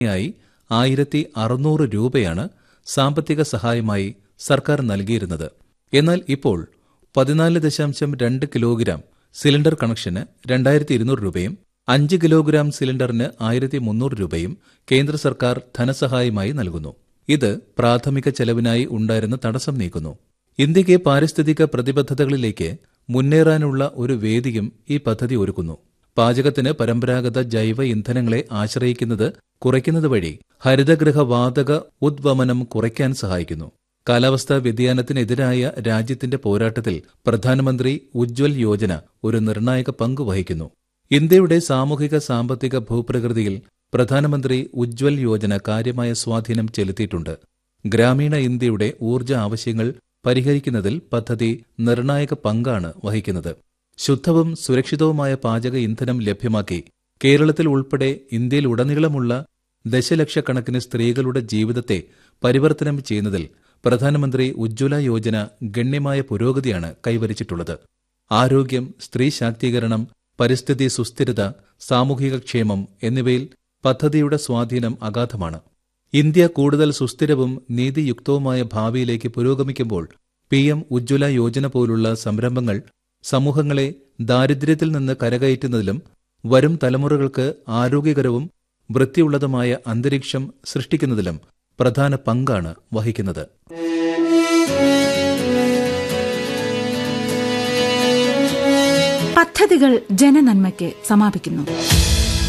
ായി ആയിരത്തി അറുന്നൂറ് രൂപയാണ് സാമ്പത്തിക സഹായമായി സർക്കാർ നൽകിയിരുന്നത് എന്നാൽ ഇപ്പോൾ പതിനാല് ദശാംശം രണ്ട് കിലോഗ്രാം സിലിണ്ടർ കണക്ഷന് രണ്ടായിരത്തി ഇരുന്നൂറ് രൂപയും അഞ്ച് കിലോഗ്രാം സിലിണ്ടറിന് ആയിരത്തി മുന്നൂറ് രൂപയും കേന്ദ്ര സർക്കാർ ധനസഹായമായി നൽകുന്നു ഇത് പ്രാഥമിക ചെലവിനായി ഉണ്ടായിരുന്ന തടസ്സം നീക്കുന്നു ഇന്ത്യക്ക് പാരിസ്ഥിതിക പ്രതിബദ്ധതകളിലേക്ക് മുന്നേറാനുള്ള ഒരു വേദിയും ഈ പദ്ധതി ഒരുക്കുന്നു പാചകത്തിന് പരമ്പരാഗത ജൈവ ഇന്ധനങ്ങളെ ആശ്രയിക്കുന്നത് കുറയ്ക്കുന്നത് വഴി ഹരിതഗൃഹ വാതക ഉദ്വമനം കുറയ്ക്കാൻ സഹായിക്കുന്നു കാലാവസ്ഥാ വ്യതിയാനത്തിനെതിരായ രാജ്യത്തിന്റെ പോരാട്ടത്തിൽ പ്രധാനമന്ത്രി ഉജ്ജ്വൽ യോജന ഒരു നിർണായക പങ്ക് വഹിക്കുന്നു ഇന്ത്യയുടെ സാമൂഹിക സാമ്പത്തിക ഭൂപ്രകൃതിയിൽ പ്രധാനമന്ത്രി ഉജ്ജ്വൽ യോജന കാര്യമായ സ്വാധീനം ചെലുത്തിയിട്ടുണ്ട് ഗ്രാമീണ ഇന്ത്യയുടെ ഊർജ്ജ ആവശ്യങ്ങൾ പരിഹരിക്കുന്നതിൽ പദ്ധതി നിർണായക പങ്കാണ് വഹിക്കുന്നത് ശുദ്ധവും സുരക്ഷിതവുമായ പാചക ഇന്ധനം ലഭ്യമാക്കി കേരളത്തിൽ ഉൾപ്പെടെ ഇന്ത്യയിലുടനീളമുള്ള ദശലക്ഷക്കണക്കിന് സ്ത്രീകളുടെ ജീവിതത്തെ പരിവർത്തനം ചെയ്യുന്നതിൽ പ്രധാനമന്ത്രി ഉജ്ജ്വല യോജന ഗണ്യമായ പുരോഗതിയാണ് കൈവരിച്ചിട്ടുള്ളത് ആരോഗ്യം സ്ത്രീ ശാക്തീകരണം പരിസ്ഥിതി സുസ്ഥിരത സാമൂഹിക ക്ഷേമം എന്നിവയിൽ പദ്ധതിയുടെ സ്വാധീനം അഗാധമാണ് ഇന്ത്യ കൂടുതൽ സുസ്ഥിരവും നീതിയുക്തവുമായ ഭാവിയിലേക്ക് പുരോഗമിക്കുമ്പോൾ പി എം ഉജ്ജ്വല യോജന പോലുള്ള സംരംഭങ്ങൾ സമൂഹങ്ങളെ ദാരിദ്ര്യത്തിൽ നിന്ന് കരകയറ്റുന്നതിലും വരും തലമുറകൾക്ക് ആരോഗ്യകരവും വൃത്തിയുള്ളതുമായ അന്തരീക്ഷം സൃഷ്ടിക്കുന്നതിലും പ്രധാന പങ്കാണ് വഹിക്കുന്നത് പദ്ധതികൾ ജനനന്മയ്ക്ക് സമാപിക്കുന്നു